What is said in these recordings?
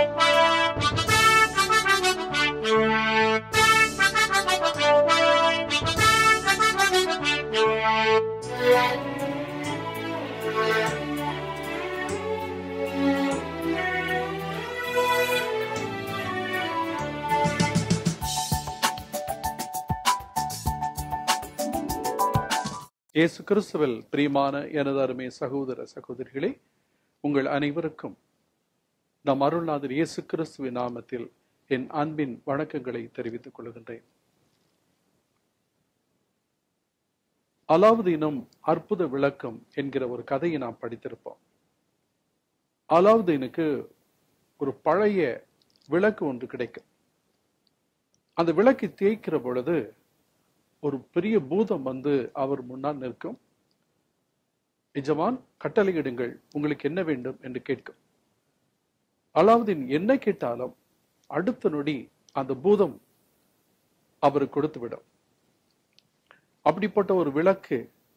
இயேசு கிறிஸ்துவில் பிரியமான எனது அருமை சகோதர சகோதரிகளே உங்கள் அனைவருக்கும் நம் அருள்நாதர் இயேசு கிறிஸ்துவின் நாமத்தில் என் அன்பின் வணக்கங்களை தெரிவித்துக் கொள்கின்றேன் அலாவுதீனும் அற்புத விளக்கம் என்கிற ஒரு கதையை நாம் படித்திருப்போம் அலாவுதீனுக்கு ஒரு பழைய விளக்கு ஒன்று கிடைக்கும் அந்த விளக்கை தேய்க்கிற பொழுது ஒரு பெரிய பூதம் வந்து அவர் முன்னால் நிற்கும் எஜமான் கட்டளையிடுங்கள் உங்களுக்கு என்ன வேண்டும் என்று கேட்கும் அலாவுதீன் என்ன கேட்டாலும் அடுத்த நொடி அந்த பூதம் அவருக்கு கொடுத்துவிடும் அப்படிப்பட்ட ஒரு விளக்கு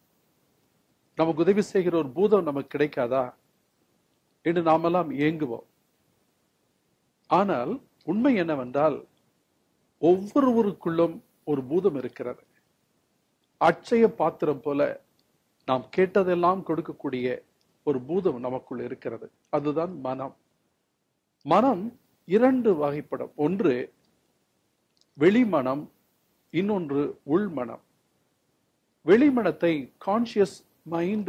நமக்கு உதவி செய்கிற ஒரு பூதம் நமக்கு கிடைக்காதா என்று நாமெல்லாம் ஏங்குவோம் ஆனால் உண்மை என்னவென்றால் ஒவ்வொருவருக்குள்ளும் ஒரு பூதம் இருக்கிறது அட்சய பாத்திரம் போல நாம் கேட்டதெல்லாம் கொடுக்கக்கூடிய ஒரு பூதம் நமக்குள் இருக்கிறது அதுதான் மனம் மனம் இரண்டு வகைப்படும் ஒன்று வெளிமனம் இன்னொன்று உள்மனம் வெளிமனத்தை கான்சியஸ் மைண்ட்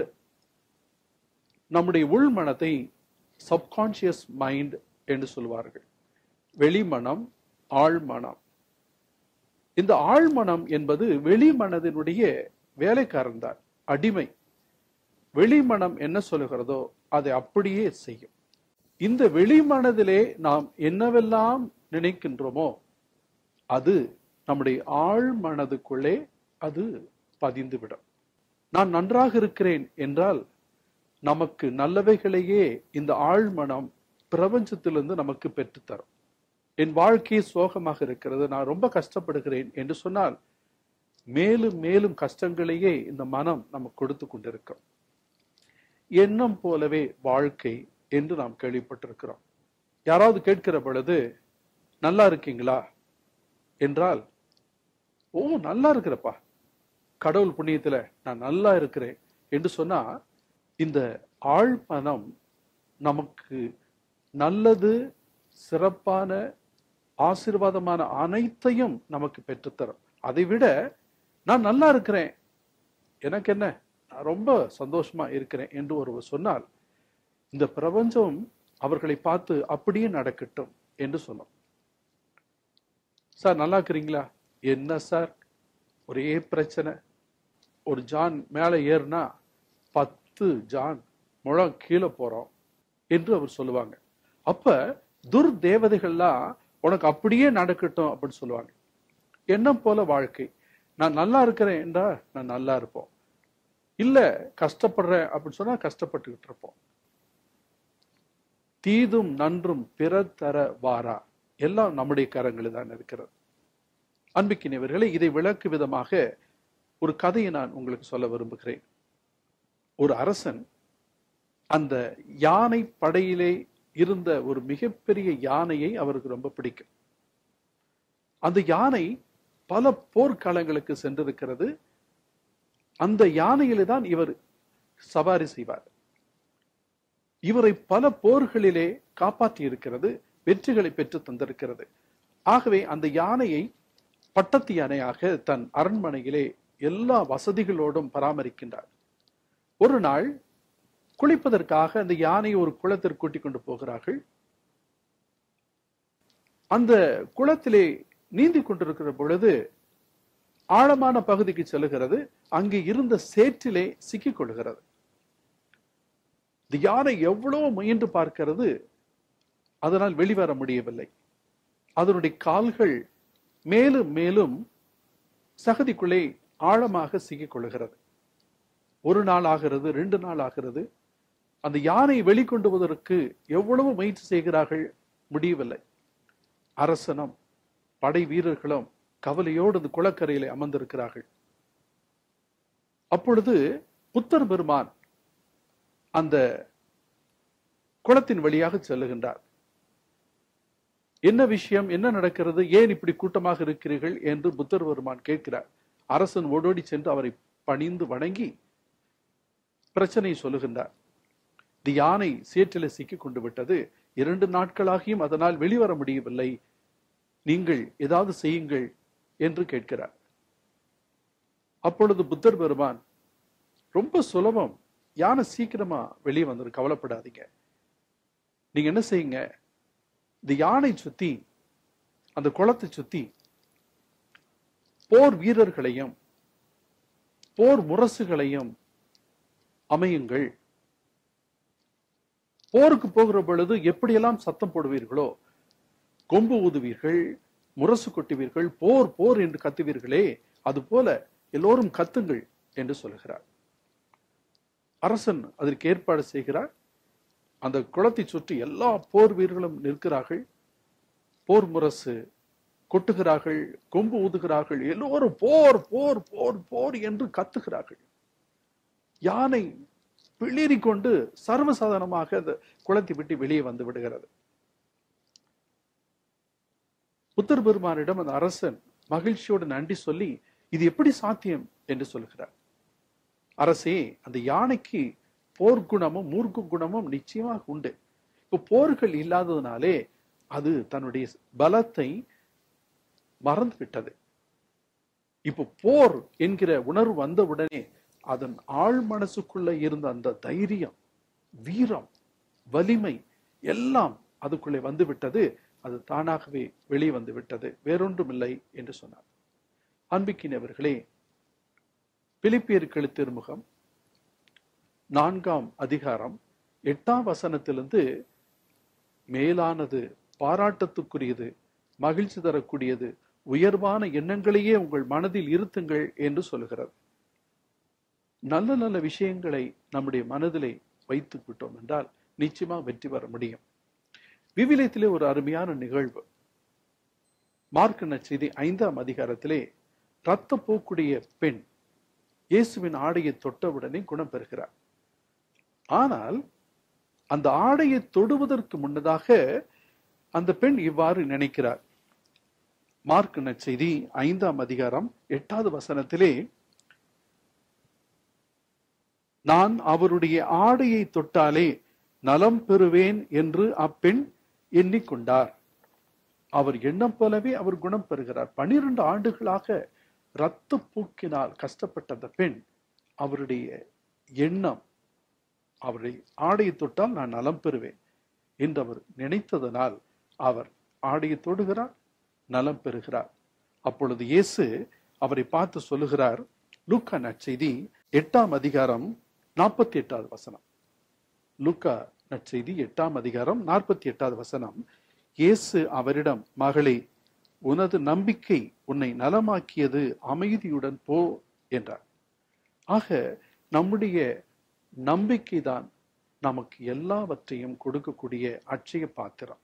நம்முடைய உள்மனத்தை சப்கான்சியஸ் மைண்ட் என்று சொல்வார்கள் வெளிமனம் ஆழ்மனம் இந்த ஆழ்மனம் என்பது வெளிமனதினுடைய வேலைக்காரன் தான் அடிமை வெளிமனம் என்ன சொல்லுகிறதோ அதை அப்படியே செய்யும் இந்த வெளிமனதிலே நாம் என்னவெல்லாம் நினைக்கின்றோமோ அது நம்முடைய ஆழ்மனதுக்குள்ளே அது பதிந்துவிடும் நான் நன்றாக இருக்கிறேன் என்றால் நமக்கு நல்லவைகளையே இந்த ஆழ்மனம் பிரபஞ்சத்திலிருந்து நமக்கு பெற்றுத்தரும் என் வாழ்க்கை சோகமாக இருக்கிறது நான் ரொம்ப கஷ்டப்படுகிறேன் என்று சொன்னால் மேலும் மேலும் கஷ்டங்களையே இந்த மனம் நமக்கு கொடுத்து கொண்டிருக்கும் எண்ணம் போலவே வாழ்க்கை என்று நாம் கேள்விப்பட்டிருக்கிறோம் யாராவது கேட்கிற பொழுது நல்லா இருக்கீங்களா என்றால் ஓ நல்லா இருக்கிறப்பா கடவுள் புண்ணியத்துல நான் நல்லா இருக்கிறேன் என்று சொன்னா இந்த ஆழ்மனம் நமக்கு நல்லது சிறப்பான ஆசீர்வாதமான அனைத்தையும் நமக்கு பெற்றுத்தரும் அதை விட நான் நல்லா இருக்கிறேன் எனக்கு என்ன நான் ரொம்ப சந்தோஷமா இருக்கிறேன் என்று ஒருவர் சொன்னால் இந்த பிரபஞ்சம் அவர்களை பார்த்து அப்படியே நடக்கட்டும் என்று சொன்னோம் சார் நல்லா இருக்கிறீங்களா என்ன சார் ஒரே பிரச்சனை ஒரு ஜான் மேலே ஏறுனா பத்து ஜான் முழம் கீழே போறோம் என்று அவர் சொல்லுவாங்க அப்ப துர் தேவதைகள்லாம் உனக்கு அப்படியே நடக்கட்டும் அப்படின்னு சொல்லுவாங்க எண்ணம் போல வாழ்க்கை நான் நல்லா இருக்கிறேன் என்றா நான் நல்லா இருப்போம் இல்ல கஷ்டப்படுறேன் அப்படின்னு சொன்னா கஷ்டப்பட்டுக்கிட்டு இருப்போம் தீதும் நன்றும் பிற தர வாரா எல்லாம் நம்முடைய கரங்களில் தான் இருக்கிறது அன்பிக்கினவர்களே இதை விளக்கு விதமாக ஒரு கதையை நான் உங்களுக்கு சொல்ல விரும்புகிறேன் ஒரு அரசன் அந்த யானை படையிலே இருந்த ஒரு மிகப்பெரிய யானையை அவருக்கு ரொம்ப பிடிக்கும் அந்த யானை பல போர்க்களங்களுக்கு சென்றிருக்கிறது அந்த யானையிலே தான் இவர் சவாரி செய்வார் இவரை பல போர்களிலே காப்பாற்றி இருக்கிறது வெற்றிகளை பெற்று தந்திருக்கிறது ஆகவே அந்த யானையை பட்டத்து யானையாக தன் அரண்மனையிலே எல்லா வசதிகளோடும் பராமரிக்கின்றார் ஒரு நாள் குளிப்பதற்காக அந்த யானையை ஒரு குளத்திற்கு கூட்டிக் கொண்டு போகிறார்கள் அந்த குளத்திலே நீந்தி கொண்டிருக்கிற பொழுது ஆழமான பகுதிக்கு செல்லுகிறது அங்கே இருந்த சேற்றிலே சிக்கிக் கொள்கிறது இந்த யானை எவ்வளவு முயன்று பார்க்கிறது அதனால் வெளிவர முடியவில்லை அதனுடைய கால்கள் மேலும் மேலும் சகதிக்குள்ளே ஆழமாக சிக்கிக் கொள்கிறது ஒரு நாள் ஆகிறது ரெண்டு நாள் ஆகிறது அந்த யானை வெளிக்கொண்டு வருவதற்கு எவ்வளவு முயற்சி செய்கிறார்கள் முடியவில்லை அரசனும் படை வீரர்களும் கவலையோடு அந்த குளக்கரையிலே அமர்ந்திருக்கிறார்கள் அப்பொழுது புத்தர் பெருமான் அந்த குளத்தின் வழியாக செல்லுகின்றார் என்ன விஷயம் என்ன நடக்கிறது ஏன் இப்படி கூட்டமாக இருக்கிறீர்கள் என்று புத்தர் பெருமான் கேட்கிறார் அரசன் ஓடோடி சென்று அவரை பணிந்து வணங்கி பிரச்சனை சொல்லுகின்றார் இந்த யானை சேற்றில சிக்கிக் கொண்டு விட்டது இரண்டு நாட்களாகியும் அதனால் வெளிவர முடியவில்லை நீங்கள் ஏதாவது செய்யுங்கள் என்று கேட்கிறார் அப்பொழுது புத்தர் பெருமான் ரொம்ப சுலபம் யானை சீக்கிரமா வெளியே வந்துடும் கவலைப்படாதீங்க நீங்க என்ன செய்யுங்க இந்த யானை சுத்தி அந்த குளத்தை சுத்தி போர் வீரர்களையும் போர் முரசுகளையும் அமையுங்கள் போருக்கு போகிற பொழுது எப்படியெல்லாம் சத்தம் போடுவீர்களோ கொம்பு ஊதுவீர்கள் முரசு கொட்டுவீர்கள் போர் போர் என்று கத்துவீர்களே அதுபோல எல்லோரும் கத்துங்கள் என்று சொல்கிறார் அரசன் அதற்கு ஏற்பாடு செய்கிறார் அந்த குளத்தை சுற்றி எல்லா போர் வீரர்களும் நிற்கிறார்கள் போர் முரசு கொட்டுகிறார்கள் கொம்பு ஊதுகிறார்கள் எல்லோரும் போர் போர் போர் போர் என்று கத்துகிறார்கள் யானை பிளிரி கொண்டு சர்வசாதாரணமாக அந்த குளத்தை விட்டு வெளியே வந்து விடுகிறது புத்தர் பெருமானிடம் அந்த அரசன் மகிழ்ச்சியோடு நன்றி சொல்லி இது எப்படி சாத்தியம் என்று சொல்கிறார் அரசே அந்த யானைக்கு போர்க்குணமும் மூர்க்க குணமும் நிச்சயமாக உண்டு இப்போ போர்கள் இல்லாததுனாலே அது தன்னுடைய பலத்தை மறந்து விட்டது இப்போ போர் என்கிற உணர்வு வந்தவுடனே அதன் ஆழ் மனசுக்குள்ள இருந்த அந்த தைரியம் வீரம் வலிமை எல்லாம் அதுக்குள்ளே வந்து விட்டது அது தானாகவே வெளியே வந்து விட்டது வேறொன்றும் இல்லை என்று சொன்னார் அன்பிக்கினவர்களே பிலிப்பியருக்கு திருமுகம் நான்காம் அதிகாரம் எட்டாம் வசனத்திலிருந்து மேலானது பாராட்டத்துக்குரியது மகிழ்ச்சி தரக்கூடியது உயர்வான எண்ணங்களையே உங்கள் மனதில் இருத்துங்கள் என்று சொல்கிறது நல்ல நல்ல விஷயங்களை நம்முடைய மனதிலே வைத்து விட்டோம் என்றால் நிச்சயமா வெற்றி பெற முடியும் விவிலியத்திலே ஒரு அருமையான நிகழ்வு மார்க் நச்செய்தி ஐந்தாம் அதிகாரத்திலே ரத்த போக்குடைய பெண் இயேசுவின் ஆடையை தொட்டவுடனே குணம் பெறுகிறார் ஆனால் அந்த ஆடையை தொடுவதற்கு முன்னதாக அந்த பெண் இவ்வாறு நினைக்கிறார் மார்க் நற்செய்தி ஐந்தாம் அதிகாரம் எட்டாவது வசனத்திலே நான் அவருடைய ஆடையை தொட்டாலே நலம் பெறுவேன் என்று அப்பெண் எண்ணிக்கொண்டார் அவர் எண்ணம் போலவே அவர் குணம் பெறுகிறார் பனிரெண்டு ஆண்டுகளாக இரத்த பூக்கினால் கஷ்டப்பட்ட அந்த பெண் அவருடைய எண்ணம் அவரை ஆடையை தொட்டால் நான் நலம் பெறுவேன் என்று அவர் நினைத்ததனால் அவர் ஆடையை தொடுகிறார் நலம் பெறுகிறார் அப்பொழுது இயேசு அவரை பார்த்து சொல்லுகிறார் லூக்கா நற்செய்தி எட்டாம் அதிகாரம் நாற்பத்தி எட்டாவது வசனம் லூக்கா நற்செய்தி எட்டாம் அதிகாரம் நாற்பத்தி எட்டாவது வசனம் இயேசு அவரிடம் மகளே உனது நம்பிக்கை உன்னை நலமாக்கியது அமைதியுடன் போ என்றார் ஆக நம்முடைய நம்பிக்கை தான் நமக்கு எல்லாவற்றையும் கொடுக்கக்கூடிய அட்சய பாத்திரம்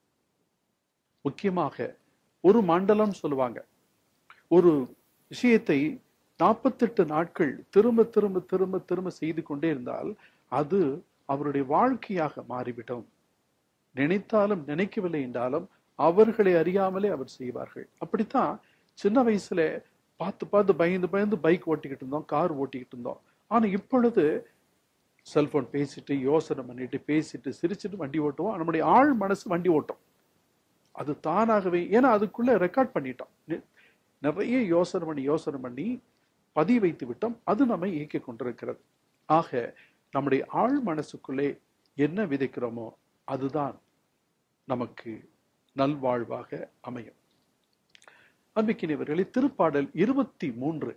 முக்கியமாக ஒரு மண்டலம் சொல்லுவாங்க ஒரு விஷயத்தை நாற்பத்தெட்டு நாட்கள் திரும்ப திரும்ப திரும்ப திரும்ப செய்து கொண்டே இருந்தால் அது அவருடைய வாழ்க்கையாக மாறிவிடும் நினைத்தாலும் நினைக்கவில்லை என்றாலும் அவர்களை அறியாமலே அவர் செய்வார்கள் அப்படித்தான் சின்ன வயசுல பார்த்து பார்த்து பயந்து பயந்து பைக் ஓட்டிக்கிட்டு இருந்தோம் கார் ஓட்டிக்கிட்டு இருந்தோம் ஆனா இப்பொழுது செல்போன் பேசிட்டு யோசனை பண்ணிட்டு பேசிட்டு சிரிச்சிட்டு வண்டி ஓட்டுவோம் நம்முடைய ஆள் மனசு வண்டி ஓட்டும் அது தானாகவே ஏன்னா அதுக்குள்ள ரெக்கார்ட் பண்ணிட்டோம் நி- நிறைய யோசனை பண்ணி யோசனை பண்ணி பதிய வைத்து விட்டோம் அது நம்மை இயக்கிக் கொண்டிருக்கிறது ஆக நம்முடைய ஆழ் மனசுக்குள்ளே என்ன விதைக்கிறோமோ அதுதான் நமக்கு நல்வாழ்வாக அமையும் அன்பிக்கினவர்களே திருப்பாடல் இருபத்தி மூன்று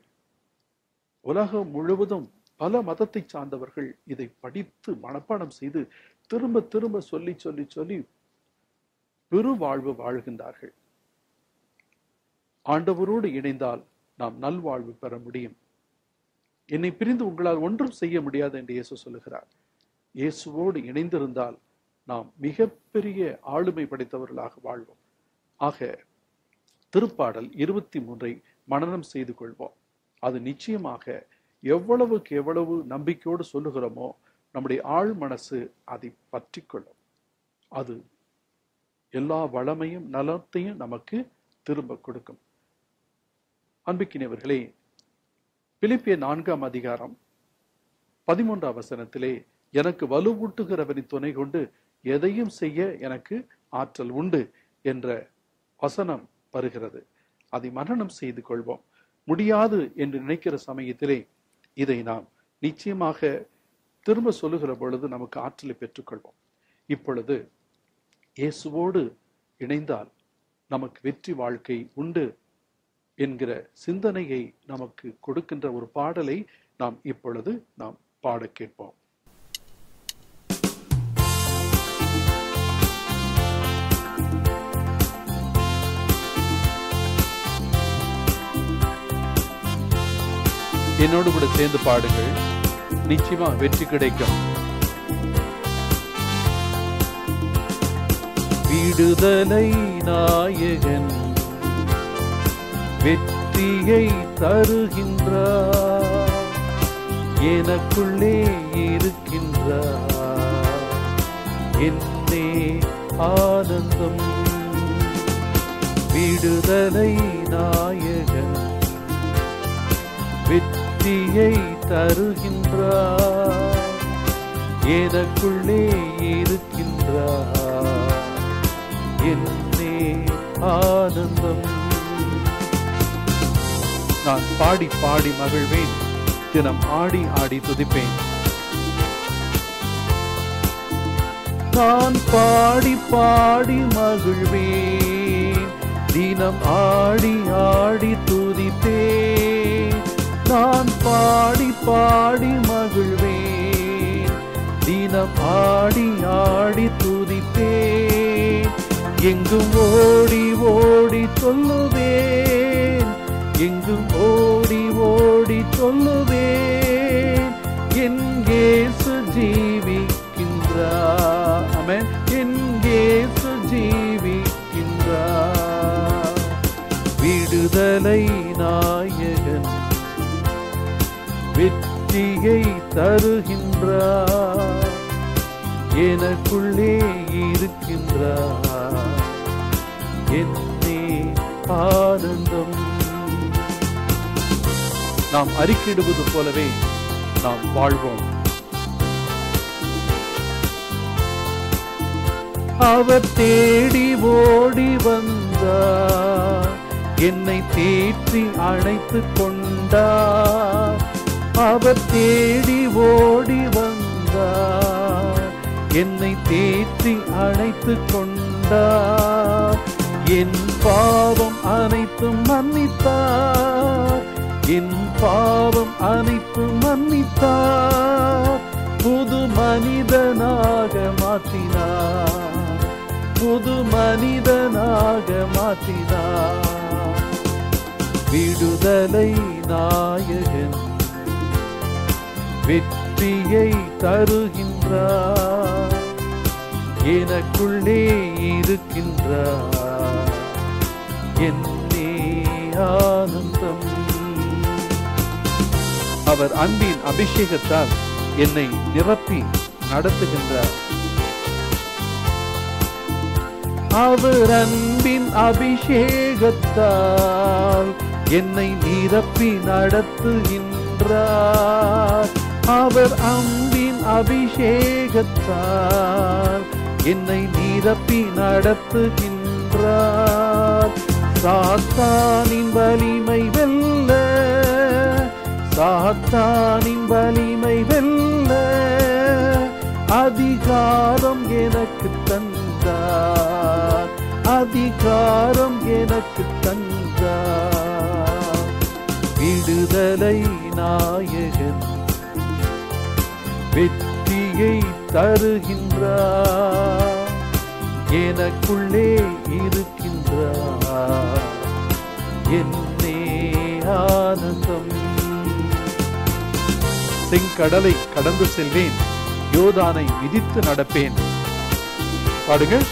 உலகம் முழுவதும் பல மதத்தை சார்ந்தவர்கள் இதை படித்து மனப்பாடம் செய்து திரும்ப திரும்ப சொல்லி சொல்லி சொல்லி பெருவாழ்வு வாழ்கின்றார்கள் ஆண்டவரோடு இணைந்தால் நாம் நல்வாழ்வு பெற முடியும் என்னை பிரிந்து உங்களால் ஒன்றும் செய்ய முடியாது என்று இயேசு சொல்லுகிறார் இயேசுவோடு இணைந்திருந்தால் நாம் மிகப்பெரிய ஆளுமை படைத்தவர்களாக வாழ்வோம் ஆக திருப்பாடல் இருபத்தி மூன்றை மனனம் செய்து கொள்வோம் அது நிச்சயமாக எவ்வளவுக்கு எவ்வளவு நம்பிக்கையோடு சொல்லுகிறோமோ நம்முடைய ஆழ் மனசு அதை பற்றி கொள்ளும் அது எல்லா வளமையும் நலத்தையும் நமக்கு திரும்ப கொடுக்கும் அன்பிக்கினவர்களே பிலிப்பிய நான்காம் அதிகாரம் பதிமூன்றாம் வசனத்திலே எனக்கு வலுவூட்டுகிறவரின் துணை கொண்டு எதையும் செய்ய எனக்கு ஆற்றல் உண்டு என்ற வசனம் வருகிறது அதை மரணம் செய்து கொள்வோம் முடியாது என்று நினைக்கிற சமயத்திலே இதை நாம் நிச்சயமாக திரும்ப சொல்லுகிற பொழுது நமக்கு ஆற்றலை பெற்றுக்கொள்வோம் இப்பொழுது இயேசுவோடு இணைந்தால் நமக்கு வெற்றி வாழ்க்கை உண்டு என்கிற சிந்தனையை நமக்கு கொடுக்கின்ற ஒரு பாடலை நாம் இப்பொழுது நாம் பாட கேட்போம் என்னோடு கூட சேர்ந்து பாடுங்கள் நிச்சயமா வெற்றி கிடைக்கும் விடுதலை நாயகன் வெற்றியை தருகின்றார் எனக்குள்ளே இருக்கின்றார் என்னே ஆனந்தம் விடுதலை நாயகன் வெற்றியை தருகின்றார் எனக்குள்ளே இருக்கின்றார் என்னே ஆனந்தம் நான் பாடி பாடி மகிழ்வேன் தினம் ஆடி ஆடி துதிப்பேன் நான் பாடி பாடி மகிழ்வேன் தினம் ஆடி ஆடி துதிப்பேன் நான் பாடி பாடி மகிழ்வேன் தினம் ஆடி ஆடி துதிப்பேன் எங்கும் ஓடி ஓடி சொல்லுவேன் எங்கும் ஓடி ஓடி சொல்லுவேன் என் இயேசு ஜீவிக்கின்றார் ஆமென் என் இயேசு ஜீவிக்கின்றார் விடுதலை நாயகன் வெற்றியை தருகின்றார் எனக்குள்ளே இருக்கின்றார் என்னே ஆனந்தம் நாம் அறிக்கையிடுவது போலவே நாம் வாழ்வோம் அவர் தேடி ஓடி வந்தார் என்னை தேற்றி அழைத்து கொண்டார் அவர் தேடி ஓடி வந்தார் என்னை தேற்றி அழைத்து கொண்டார் என் பாவம் அனைத்தும் மன்னித்தார் என் பாவம் அனைத்தும் மன்னித்தார் புது மனிதனாக மாற்றினார் புது மனிதனாக மாற்றினார் விடுதலை நாயகன் வெற்றியை தருகின்றார் எனக்குள்ளே இருக்கின்றார் என்னே ஆனந்தம் அவர் அன்பின் அபிஷேகத்தால் என்னை நிரப்பி நடத்துகின்றார் அவர் அன்பின் அபிஷேகத்தால் என்னை நிரப்பி நடத்துகின்றார் அவர் அன்பின் அபிஷேகத்தால் என்னை நிரப்பி நடத்துகின்றார் சாத்தானின் வலிமை வெல்ல சாத்தானின் வலிமை வெல்ல அதிகாரம் எனக்கு தந்தார் அதிகாரம் எனக்கு தந்தார் விடுதலை நாயகன் வெற்றியை தருகின்றார் எனக்குள்ளே இருக்கின்றார் என்னே ஆனந்தம் செங்கடலை கடந்து செல்வேன் யோதானை விதித்து நடப்பேன் பாடுங்கள்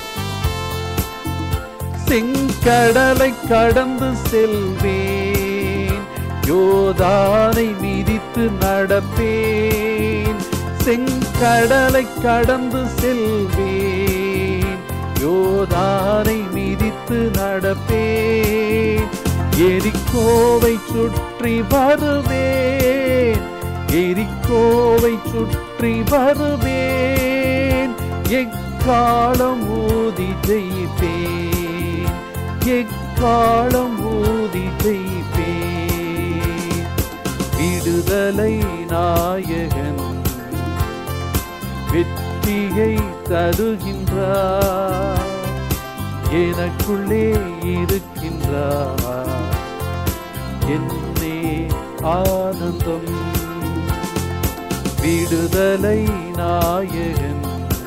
செங்கடலை கடந்து செல்வேன் யோதானை மிதித்து நடப்பேன் செங்கடலை கடந்து செல்வேன் யோதானை பிடித்து நடப்பேன் எரிக்கோவை சுற்றி வருவேன் எரிக்கோவை சுற்றி வருவேன் எக்காலம் ஊதி ஜெயிப்பேன் எக்காலம் ஊதி ஜெயிப்பேன் விடுதலை நாயகன் வெற்றியை தருகின்றார் எனக்குள்ளே இருக்கின்றார் என்னே ஆனந்தம் விடுதலை நாயகன்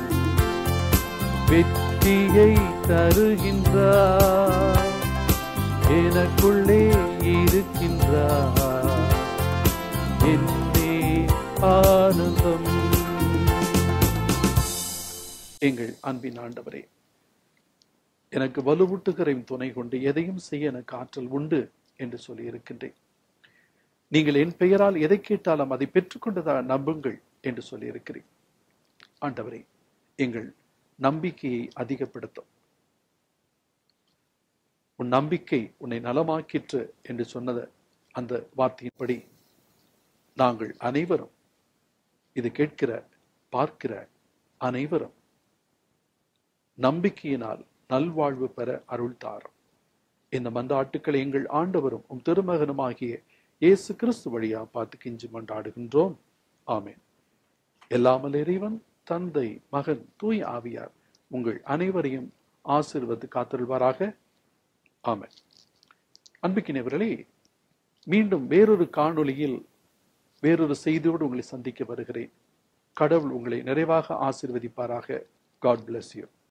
வெற்றியை தருகின்றார் எனக்குள்ளே இருக்கின்றார் என்னே ஆனந்தம் எங்கள் அன்பின் ஆண்டவரே எனக்கு வலுவூட்டுகிற துணை கொண்டு எதையும் செய்ய எனக்கு ஆற்றல் உண்டு என்று சொல்லி இருக்கின்றேன் நீங்கள் என் பெயரால் எதை கேட்டாலும் அதை பெற்றுக்கொண்டதா நம்புங்கள் என்று சொல்லி இருக்கிறேன் ஆண்டவரே எங்கள் நம்பிக்கையை அதிகப்படுத்தும் உன் நம்பிக்கை உன்னை நலமாக்கிற்று என்று சொன்னத அந்த வார்த்தையின்படி நாங்கள் அனைவரும் இது கேட்கிற பார்க்கிற அனைவரும் நம்பிக்கையினால் நல்வாழ்வு பெற அருள் தாரும் இந்த மன்றாட்டுக்களை எங்கள் ஆண்டவரும் உம் திருமகனுமாகிய இயேசு கிறிஸ்து வழியா பார்த்து கிஞ்சி மன்றாடுகின்றோம் ஆமென் எல்லாமல் இறைவன் தந்தை மகன் தூய் ஆவியார் உங்கள் அனைவரையும் ஆசீர்வத்து காத்தருள்வாராக ஆமென் அன்பிக்கினவர்களே மீண்டும் வேறொரு காணொளியில் வேறொரு செய்தியோடு உங்களை சந்திக்க வருகிறேன் கடவுள் உங்களை நிறைவாக ஆசீர்வதிப்பாராக காட் bless you